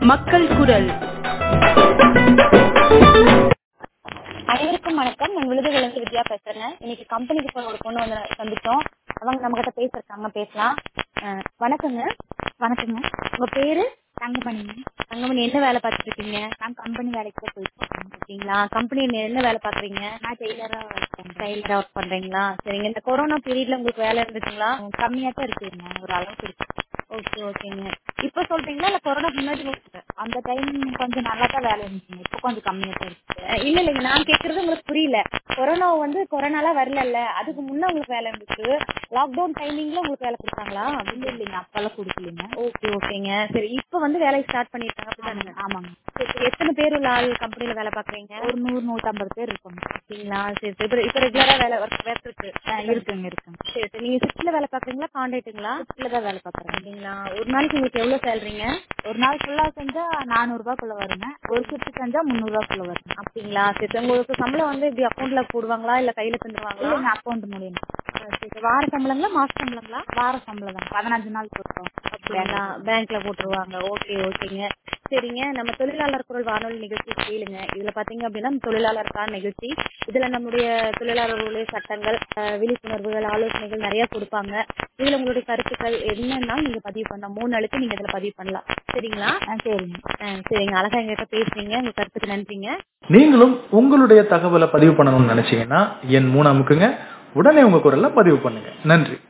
மக்கள் குரல் அனைவருக்கும் வணக்கம் நான் விழுதுகளிலிருந்து வித்யா பேசுறேங்க இன்னைக்கு கம்பெனிக்கு போன ஒரு பொண்ணு வந்து சந்திச்சோம் அவங்க நம்ம கிட்ட பேசிருக்காங்க பேசலாம் அஹ், வணக்கங்க வணக்கங்க உங்க பேரு தங்கமணிங்க தங்கமணி என்ன வேலை பார்த்துட்டு இருக்கீங்க நான் கம்பெனி வேலைக்கு தான் போயிட்டு இருக்கேன் ஓகேங்களா கம்பெனி என்ன வேலை பாக்குறீங்க நான் டெய்லரா ஒர்க் பண்றேன் டெய்லரா ஒர்க் பண்றீங்களா சரிங்க இந்த கொரோனா பீரியட்ல உங்களுக்கு வேலை இருந்துச்சுங்களா கம்மியா தான் இருக்குங்க ஒரு அளவுக்கு இருக்கு ஓகே ஓகேங்க இப்ப சொல்றீங்களா இல்ல கொரோனா முன்னாடி அந்த டைம் கொஞ்சம் நல்லா தான் வேலை இருந்துச்சுங்க இப்போ கொஞ்சம் கம்மியா தான் இருக்கு அஹ் இல்ல இல்லைங்க நான் கேக்குறது உங்களுக்கு புரியல கொரோனா வந்து கொரோனால வரல அதுக்கு முன்ன உங்களுக்கு வேலை இருந்துச்சு லாக்டவுன் டைமிங்ல உங்களுக்கு வேலை கொடுத்தாங்களா இல்ல இல்லைங்க அப்பெல்லாம் கொடுக்கலீங்க ஓகே ஓகேங்க சரி இப்போ வந்து வேலையை ஸ்டார்ட் பண்ணிருக்காங்க அப்படிதானுங்க ஆமாங்க சரி சரி எத்தனை பேர் உள்ள ஆள் கம்பெனில வேலை பாக்குறீங்க ஒரு நூறு நூத்தம்பது பேர் இருப்பாங்க ஓகேங்களா சரி சரி இப்போ இப்போ ரெகுலரா வேலை ஒர்க் ஒர்க் இருக்கு இருக்குங்க இருக்குங்க சரி சரி நீங்க ஷிஃப்ட்ல வேலை பாக்குறீங்களா கான்ட்ராக்ட்டுங்களா ஷிஃப்ட்ல தான் வேலை பாக்குறேன் அப்படிங்களா ஒரு நாளைக்கு உங்களுக்கு எவ்வளவு சேலரிங்க ஒரு நாள் ஃபுல்லா செஞ்சா நானூறு ரூபாய்க்குள்ள வருங்க ஒரு ஷிஃப்ட் செஞ்சா முந்நூறு ரூபாய்க்குள்ள வருங்க அப்படிங்களா சரி சரி உங்களுக்கு சம்பளம் வந்து இப்படி அக்கௌண்ட்ல போடுவாங்களா இல்ல கையில தந்துருவாங்களா இல்லைங்க அக்கௌண்ட் மூலியமா சரி சரி வார சம்பளங்களா மாச சம்பளங்களா வார சம்பளம் தான் பதினஞ்சு நாள் கொடுத்தோம் அப்படிங்களா பேங்க்ல போட்டுருவாங்க ஓகே ஓகேங்க சரிங்க நம்ம தொழிலாளர் குரல் வானொலி நிகழ்ச்சி கேளுங்க இதுல பாத்தீங்க அப்படின்னா தொழிலாளருக்கான நிகழ்ச்சி இதுல நம்முடைய தொழிலாளர்களுடைய சட்டங்கள் அஹ், விழிப்புணர்வுகள் ஆலோசனைகள் நிறைய கொடுப்பாங்க இதுல உங்களுடைய கருத்துக்கள் என்னன்னா நீங்க பதிவு பண்ணலாம் மூணு அழுத்தி நீங்க இதுல பதிவு பண்ணலாம் சரிங்களா சரிங்க சரிங்க அழகா எங்கிட்ட பேசுறீங்க உங்க கருத்துக்கு நன்றிங்க நீங்களும் உங்களுடைய தகவலை பதிவு பண்ணணும்னு நினைச்சீங்கன்னா என் மூணு அமுக்குங்க உடனே உங்க குரல்ல பதிவு பண்ணுங்க நன்றி